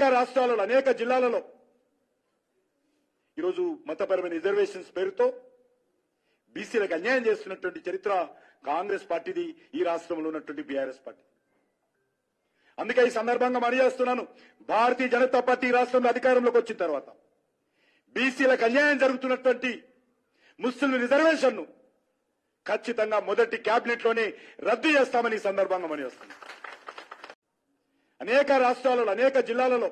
రాష్ట్రాలలో అనేక జిల్లాలలో ఈరోజు మతపరమైన రిజర్వేషన్స్ పేరుతో బీసీలకు అన్యాయం చేస్తున్నటువంటి చరిత్ర కాంగ్రెస్ పార్టీది ఈ రాష్ట్రంలో ఉన్నటువంటి బీఆర్ఎస్ పార్టీ అందుకే ఈ సందర్భంగా మరి చేస్తున్నాను భారతీయ జనతా పార్టీ ఈ రాష్ట్రంలో అధికారంలోకి వచ్చిన తర్వాత బీసీలకు అన్యాయం జరుగుతున్నటువంటి ముస్లిం రిజర్వేషన్ను ఖచ్చితంగా మొదటి కేబినెట్ లోనే రద్దు చేస్తామని ఈ సందర్భంగా మరి వస్తున్నాను అనేక రాష్ట్రాలలో అనేక జిల్లాలలో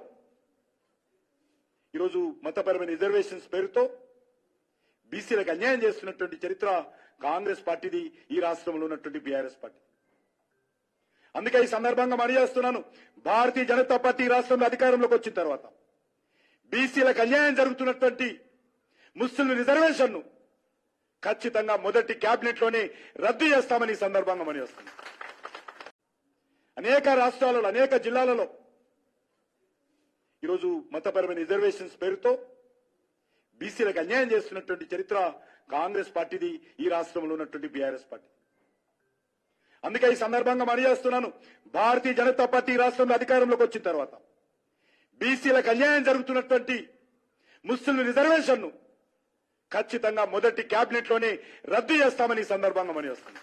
ఈరోజు మతపరమైన రిజర్వేషన్స్ పేరుతో బీసీలకు అన్యాయం చేస్తున్నటువంటి చరిత్ర కాంగ్రెస్ పార్టీది ఈ రాష్ట్రంలో ఉన్నటువంటి బీఆర్ఎస్ పార్టీ అందుకే ఈ సందర్భంగా మరి చేస్తున్నాను భారతీయ జనతా పార్టీ ఈ రాష్ట్రంలో అధికారంలోకి వచ్చిన తర్వాత బీసీలకు అన్యాయం జరుగుతున్నటువంటి ముస్లిం రిజర్వేషన్ను ఖచ్చితంగా మొదటి కేబినెట్ లోనే రద్దు చేస్తామని ఈ సందర్భంగా మరి వస్తున్నాను అనేక రాష్ట్రాలలో అనేక జిల్లాలలో ఈరోజు మతపరమైన రిజర్వేషన్స్ పేరుతో బీసీలకు అన్యాయం చేస్తున్నటువంటి చరిత్ర కాంగ్రెస్ పార్టీది ఈ రాష్ట్రంలో ఉన్నటువంటి బీఆర్ఎస్ పార్టీ అందుకే ఈ సందర్భంగా మరి చేస్తున్నాను భారతీయ జనతా పార్టీ ఈ రాష్ట్రంలో అధికారంలోకి వచ్చిన తర్వాత బీసీలకు అన్యాయం జరుగుతున్నటువంటి ముస్లిం రిజర్వేషన్ను ఖచ్చితంగా మొదటి కేబినెట్ లోనే రద్దు చేస్తామని ఈ సందర్భంగా మరి వస్తున్నాను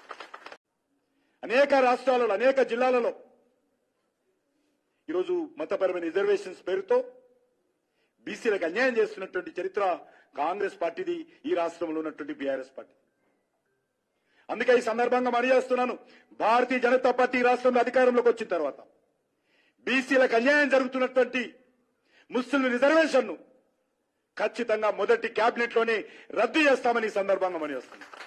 అనేక రాష్ట్రాలలో అనేక జిల్లాలలో ఈరోజు మతపరమైన రిజర్వేషన్స్ పేరుతో బీసీలకు అన్యాయం చేస్తున్నటువంటి చరిత్ర కాంగ్రెస్ పార్టీది ఈ రాష్ట్రంలో ఉన్నటువంటి బీఆర్ఎస్ పార్టీ అందుకే ఈ సందర్భంగా మరి చేస్తున్నాను భారతీయ జనతా పార్టీ ఈ రాష్ట్రంలో అధికారంలోకి వచ్చిన తర్వాత బీసీలకు అన్యాయం జరుగుతున్నటువంటి ముస్లిం రిజర్వేషన్ను ఖచ్చితంగా మొదటి కేబినెట్ లోనే రద్దు చేస్తామని ఈ సందర్భంగా మరి వస్తున్నాను